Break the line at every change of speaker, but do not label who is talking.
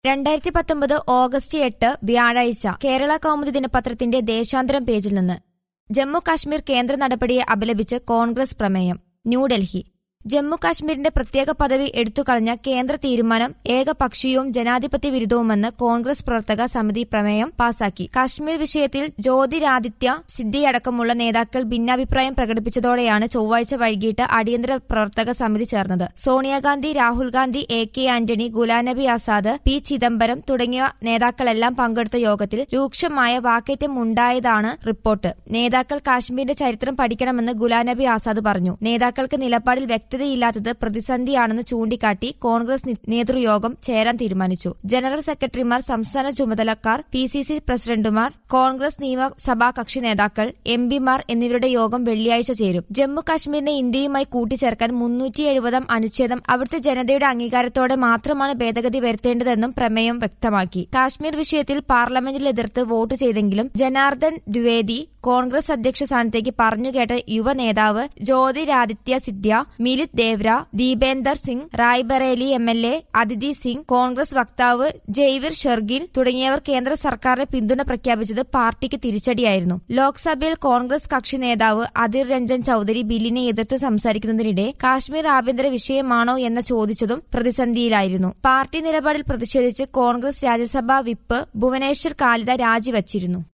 രണ്ടായിരത്തി പത്തൊമ്പത് ഓഗസ്റ്റ് എട്ട് വ്യാഴാഴ്ച കേരള കൗമുദി ദിനപത്രത്തിന്റെ ദേശാന്തരം പേജിൽ നിന്ന് ജമ്മു കാശ്മീർ കേന്ദ്ര നടപടിയെ അപലപിച്ച് കോൺഗ്രസ് പ്രമേയം ന്യൂഡൽഹി ജമ്മു കാശ്മീരിന്റെ പ്രത്യേക പദവി എടുത്തുകളഞ്ഞ കേന്ദ്ര തീരുമാനം ഏകപക്ഷീയവും ജനാധിപത്യ വിരുദ്ധവുമെന്ന് കോൺഗ്രസ് പ്രവർത്തക സമിതി പ്രമേയം പാസാക്കി കാശ്മീർ വിഷയത്തിൽ ജ്യോതിരാദിത്യ സിദ്ദിയടക്കമുള്ള നേതാക്കൾ ഭിന്നാഭിപ്രായം പ്രകടിപ്പിച്ചതോടെയാണ് ചൊവ്വാഴ്ച വൈകിട്ട് അടിയന്തര പ്രവർത്തക സമിതി ചേർന്നത് Sonia Gandhi Rahul Gandhi A K Antony Ghulam Nabi Azad P Chidambaram തുടങ്ങിയ നേതാക്കളെല്ലാം പങ്കെടുത്ത യോഗത്തിൽ രൂക്ഷമായ വാക്കേറ്റം ഉണ്ടായതാണ് റിപ്പോർട്ട് നേതാക്കൾ കാശ്മീരിന്റെ ചരിത്രം പഠിക്കണമെന്ന് ഗുലാനബി ആസാദ് പറഞ്ഞു നേതാക്കൾക്ക് നിലപാടിൽ വ്യക്തതയില്ലാത്തത് പ്രതിസന്ധിയാണെന്ന് ചൂണ്ടിക്കാട്ടി കോൺഗ്രസ് നി- നേതൃയോഗം ചേരാൻ തീരുമാനിച്ചു ജനറൽ സെക്രട്ടറിമാർ സംസ്ഥാന ചുമതലക്കാർ പി സി സി പ്രസിഡന്റുമാർ കോൺഗ്രസ് നിയമസഭാ കക്ഷി നേതാക്കൾ എം പിമാർ എന്നിവരുടെ യോഗം വെള്ളിയാഴ്ച ചേരും ജമ്മു കാശ്മീരിനെ ഇന്ത്യയുമായി കൂട്ടിച്ചേർക്കാൻ മുന്നൂറ്റി എഴുപതാം അനുച്ഛേദം അവിടുത്തെ ജനതയുടെ അംഗീകാരത്തോടെ മാത്രമാണ് ഭേദഗതി വരുത്തേണ്ടതെന്നും പ്രമേയം വ്യക്തമാക്കി കാശ്മീർ വിഷയത്തിൽ പാർലമെന്റിൽ എതിർത്ത് വോട്ട് ചെയ്തെങ്കിലും ജനാർദ്ദൻ ദ്വിവേദി കോൺഗ്രസ് അധ്യക്ഷ സ്ഥാനത്തേക്ക് പറഞ്ഞുകേട്ട യുവ നേതാവ് Jyotiraditya Scindia Milind Deora Deepender Singh Raebareli M L A Aditi Singh Congress വക്താവ് ജയ്വീർ ഷെർഗിൽ തുടങ്ങിയവർ കേന്ദ്ര സർക്കാരിന് പിന്തുണ പ്രഖ്യാപിച്ചത് പാർട്ടിക്ക് തിരിച്ചടിയായിരുന്നു ലോക്സഭയിൽ കോൺഗ്രസ് കക്ഷി നേതാവ് അധിർ രഞ്ജൻ ചൌധരി ബില്ലിനെ എതിർത്ത് സംസാരിക്കുന്നതിനിടെ കാശ്മീർ ആഭ്യന്തര വിഷയമാണോ എന്ന് ചോദിച്ചതും പ്രതിസന്ധിയിലായിരുന്നു പാർട്ടി നിലപാടിൽ പ്രതിഷേധിച്ച് കോൺഗ്രസ് രാജ്യസഭാ വിപ്പ് ഭുവനേശ്വർ കാലിത രാജിവച്ചിരുന്നു